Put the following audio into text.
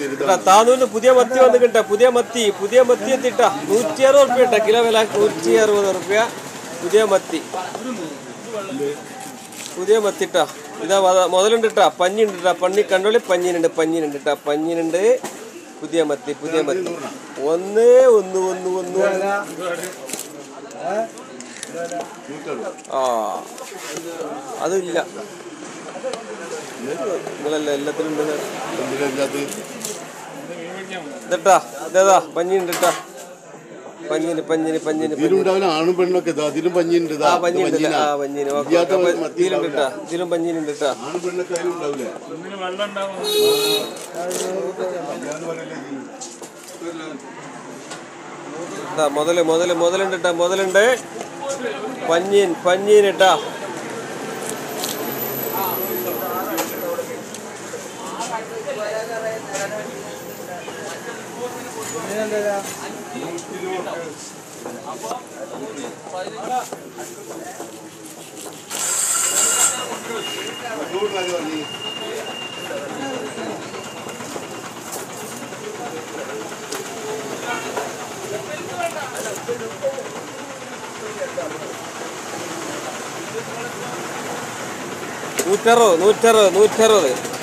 ഇട്ടാ, താനൂരിന് പുതിയ മത്തി വന്നിട്ടാ പുതിയ മത്തി പുതിയ മത്തി എത്തിട്ടാ നൂറ്റി അറുപത് റുപ്യ ഇട്ടാ കിലോ വില നൂറ്റി അറുപത് റുപ്യ പുതിയ മത്തി പുതിയ മത്തിട്ടാ ഇതാ മത- മുതലുണ്ട് ഇട്ടാ പഞ്ഞിണ്ട് ഇട്ടാ പന്നി കണ്ടോളി പഞ്ഞിനുണ്ട് പഞ്ഞിനുണ്ട് ഇട്ടാ പഞ്ഞിനുണ്ട് പുതിയ മത്തി പുതിയ മത്തി ഒന്ന് ഒന്ന് ഒന്ന് ഒന്ന് ഒന്ന്. ആ അതില്ല നിങ്ങളല്ല എല്ലാത്തിലും ഉണ്ട് ഇതട്ടാ ഇതേതാ പഞ്ഞിണ്ട് ഇട്ടാ പഞ്ഞിന് പഞ്ഞിന് പഞ്ഞിന് പഞ്ഞിന് ഇതിലുണ്ടാവില്ല ആണും പെണ്ണൊക്കെ ഇതാ അതിലും പഞ്ഞിണ്ട് ഇതാ ആ ഇത് പഞ്ഞിണ്ട് പഞ്ഞീനാ. ആ പഞ്ഞിന് ഓക്കെ ഇല്ലാത്ത ഓക്കെ മത്തി ഇതിലുണ്ട് ഇട്ടാ ഇതിലും പഞ്ഞിനുണ്ട് ഇട്ടാ ആണും പെണ്ണൊക്കെ അതിലും ഉണ്ടാവില്ലേ ഇതാ മുതല് മുതല് മുതലുണ്ട് ഇട്ടാ മുതലുണ്ട് പഞ്ഞീൻ പഞ്ഞീൻ ഇട്ടാ നൂറ്ററുപത് നൂറ്ററുപത് നൂറ്ററുപത്